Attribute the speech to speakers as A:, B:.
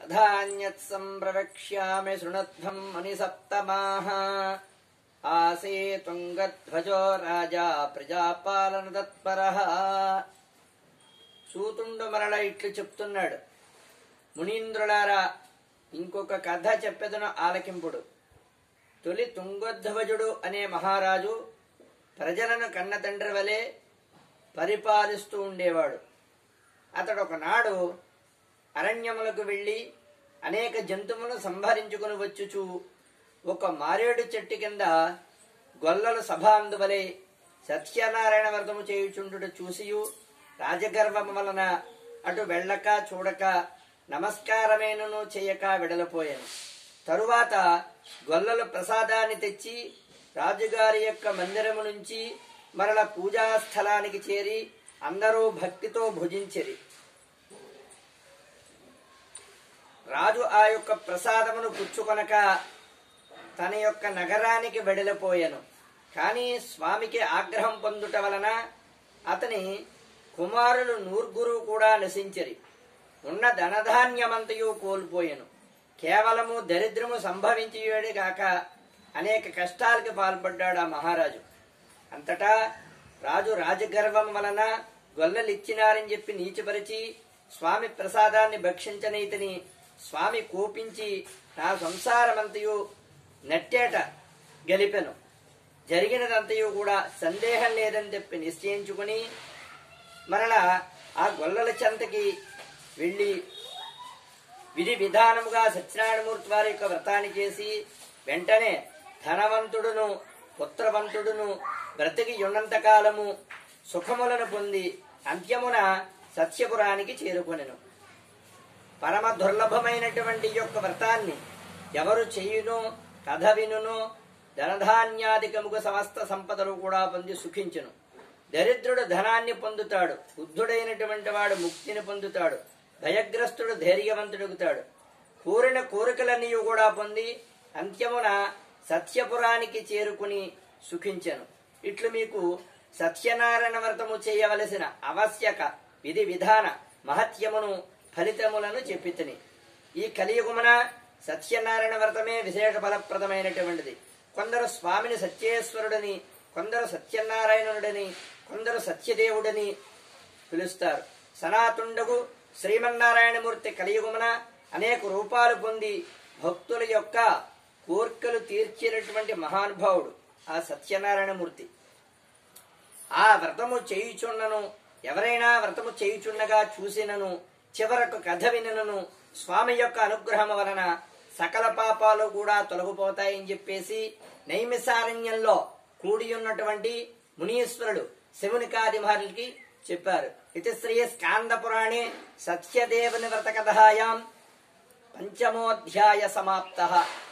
A: తథాన్యత్ సంప్రవక్ష్యామి శృణధ్వం మునిసప్తమాః ఆసే తుంగధ్వజో రాజా ప్రజాపాలన తత్పరః సూతుండు మరల ఇట్లు చెప్తున్నాడు మునీంద్రులారా ఇంకొక కథ చెప్పెదను ఆలకింపుడు తొలి తుంగధ్వజుడు అనే మహారాజు ప్రజలను కన్న తండ్రి వలె పరిపాలిస్తూ ఉండేవాడు అతడు ఒకనాడు అరణ్యములకు వెళ్ళి అనేక జంతువులను సంహరించుకుని వచ్చుచు ఒక మారేడు చెట్టు కింద గొల్లలు సభాందువలే సత్యనారాయణ వ్రతము చేయుచుండుట చూసియు రాజగర్వము వలన అటు వెళ్ళక చూడక నమస్కారమేనను చేయక వెడలపోయాను తరువాత గొల్లలు ప్రసాదాన్ని తెచ్చి రాజుగారి యొక్క మందిరము నుంచి మరల పూజా స్థలానికి చేరి అందరూ భక్తితో భుజించిరి రాజు ఆ యొక్క ప్రసాదమును పుచ్చుకొనక తన యొక్క నగరానికి వెడలిపోయాను కానీ స్వామికి ఆగ్రహం పొందుట వలన అతని కుమారులు నూర్గురు కూడా నశించరి ఉన్న ధనధాన్యమంతయు కోల్పోయాను కేవలము దరిద్రము సంభవించేవాడే కాక అనేక కష్టాలకి పాల్పడ్డాడు ఆ మహారాజు అంతటా రాజు రాజగర్వం వలన గొల్లలిచ్చినారని చెప్పి నీచిపరిచి స్వామి ప్రసాదాన్ని భక్షించనైతని స్వామి కోపించి నా సంసారమంతయు నట్టేట గలిపెను జరిగినదంతయు కూడా సందేహం లేదని చెప్పి నిశ్చయించుకుని మరలా ఆ గొల్లల చెంతకి వెళ్ళి విధి విధానముగా సత్యనారాయణమూర్తి వారి యొక్క వ్రతాన్ని చేసి వెంటనే ధనవంతుడును పుత్రవంతుడును బ్రతికి ఉన్నంత కాలము సుఖములను పొంది అంత్యమున సత్యపురానికి చేరుకొనెను పరమ దుర్లభమైనటువంటి ఈ యొక్క వ్రతాన్ని ఎవరు చేయునో కథ వినునో ధనధాన్యాధికముగా సమస్త సంపదలు కూడా పొంది సుఖించును దరిద్రుడు ధనాన్ని పొందుతాడు బుద్ధుడైనటువంటి వాడు ముక్తిని పొందుతాడు భయగ్రస్తుడు ధైర్యవంతుడుగుతాడు కోరిన కోరికలన్నీ కూడా పొంది అంత్యమున సత్యపురానికి చేరుకుని సుఖించెను ఇట్లు మీకు సత్యనారాయణ వ్రతము చేయవలసిన ఆవశ్యక విధి విధాన మహత్యమును ఫలితములను చెప్పితిని ఈ కలియుగమున సత్యనారాయణ వ్రతమే విశేష ఫలప్రదమైనటువంటిది కొందరు స్వామిని సత్యేశ్వరుడని కొందరు సత్యనారాయణుడని కొందరు సత్యదేవుడని పిలుస్తారు సనాతుండగు శ్రీమన్నారాయణమూర్తి కలియుగమున అనేక రూపాలు పొంది భక్తుల యొక్క కోర్కెలు తీర్చినటువంటి మహానుభావుడు ఆ సత్యనారాయణమూర్తి ఆ వ్రతము చేయుచున్నను ఎవరైనా వ్రతము చేయుచున్నగా చూసినను చివరకు కథ వినను స్వామి యొక్క అనుగ్రహం వలన సకల పాపాలు కూడా తొలగిపోతాయని చెప్పేసి నైమిసారణ్యంలో కూడి ఉన్నటువంటి మునీశ్వరుడు శివునికాది మహర్షికి చెప్పారు ఇది శ్రీ స్కాంద పురాణే సత్యదేవుని వ్రత కథాయాం పంచమోధ్యాయ సమాప్త